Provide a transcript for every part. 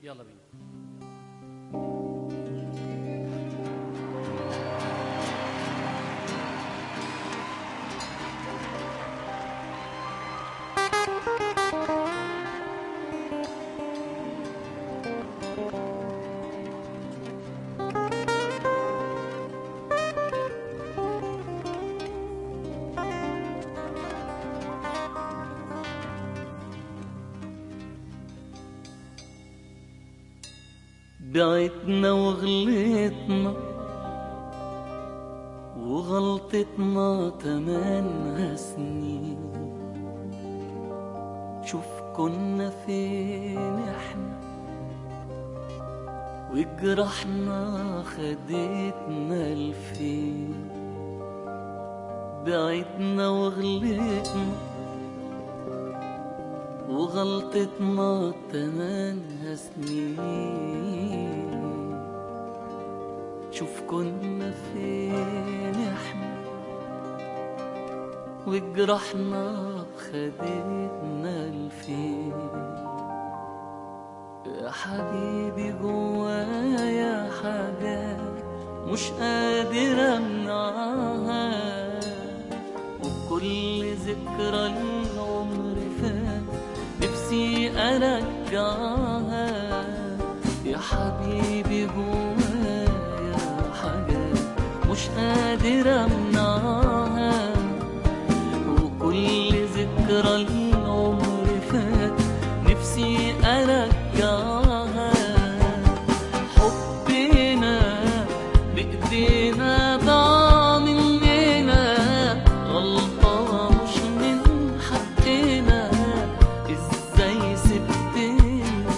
يلا بينا بعتنا وغلطنا وغلطتنا تمنها سنين شوف كنا فين احنا وجرحنا خدتنا لفين بعدنا وغلطنا وغلطتنا تمنها سنين شوف كنا فين احنا وجرحنا خدتنا لفين يا حبيبي جوايا حاجات مش قادر امنعها وكل ذكرى العمر فات نفسي ارجعها يا حبيبي جوايا حاجات مش قادر امنعها وكل ذكرى العمر فات نفسي ارجعها حبنا بايدينا ضاع مننا غلطة مش من حقنا ازاي سبتنا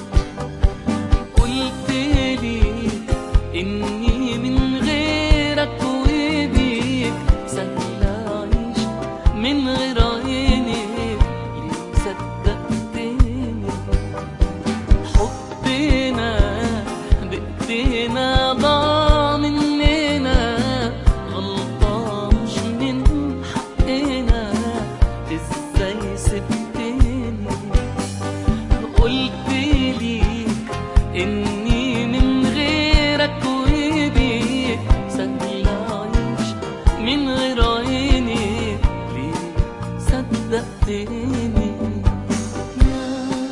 قلت لي اني من غيرك وبيك سهل اعيش من غير عينيك ليه صدقتني حبنا بايدينا ضاع مننا غلطة مش من حقنا ازاي سبتني قلت ليك اني من غيرك وبيك سهل اعيش من غير عيني ليه صدقتني يا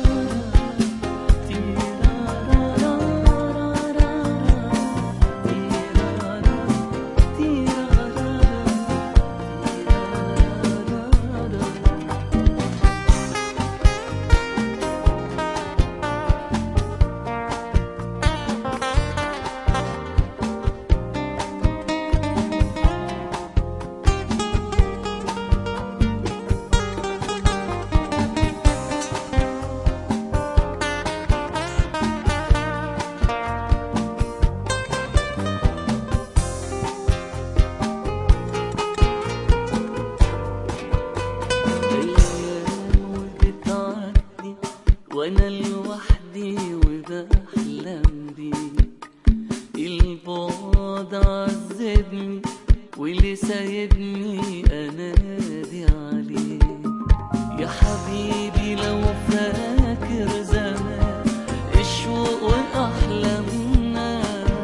أيام وبتعدي وأنا لوحدي وبحلم بيك البعد عذبني واللي سايبني أنادي عليك يا حبيبي لو فاكر زمان الشوق وأحلامنا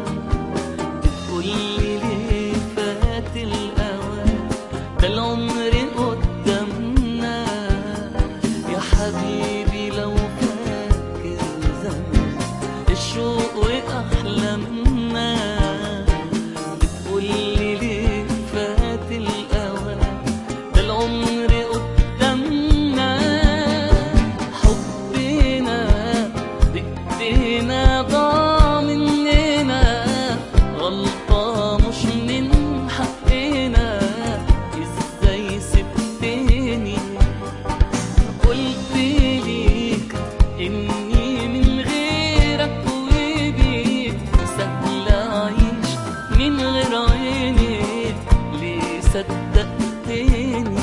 بتقولي ليه فات الأوان ده العمر قدامنا يا حبيبي لو فاكر زمان الشوق وأحلامنا بتقولي ليه فات الأوان ده العمر قدامنا حبنا بإيدينا ضاع مننا غلطة مش من حقنا ازاي سبتني قلت ليك اني من غيرك وبيك سهل اعيش من غير عينيك ليه صدقتني